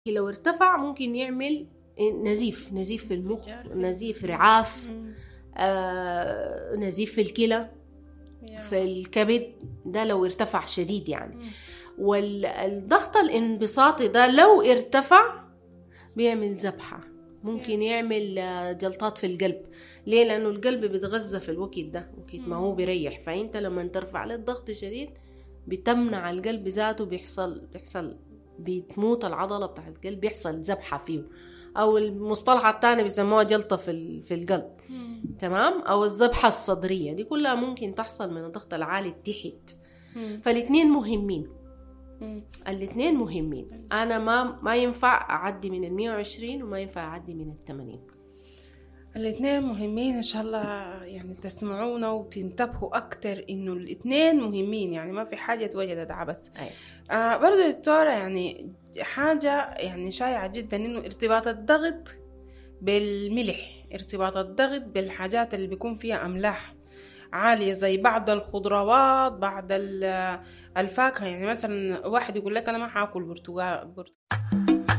لو ارتفع ممكن يعمل نزيف نزيف في المخ نزيف رعاف آه نزيف في الكلى في الكبد ده لو ارتفع شديد يعني والضغط الانبساطي ده لو ارتفع بيعمل ذبحة ممكن يعمل آه، جلطات في القلب ليه لأنه القلب بيتغذى في الوقت ده وقت ما هو بيريح فأنت لما ترفع له الضغط شديد بتمنع القلب ذاته بيحصل بيحصل بتموت العضله بتاع القلب بيحصل ذبحه فيه او المصطلح الثاني بيسموها جلطه في في القلب تمام او الذبحه الصدريه دي كلها ممكن تحصل من الضغط العالي تحت فالاثنين مهمين الاثنين مهمين انا ما ما ينفع اعدي من ال 120 وما ينفع اعدي من ال 80 الاثنين مهمين ان شاء الله يعني تسمعونا وتنتبهوا اكتر انه الاثنين مهمين يعني ما في حاجه توجدت عبس أي. آه برضو دكتورة يعني حاجة يعني شائعة جدا انه ارتباط الضغط بالملح ارتباط الضغط بالحاجات اللي بيكون فيها املاح عالية زي بعض الخضروات بعض الفاكهة يعني مثلا واحد يقول لك انا ما حاكل برتقال برتقال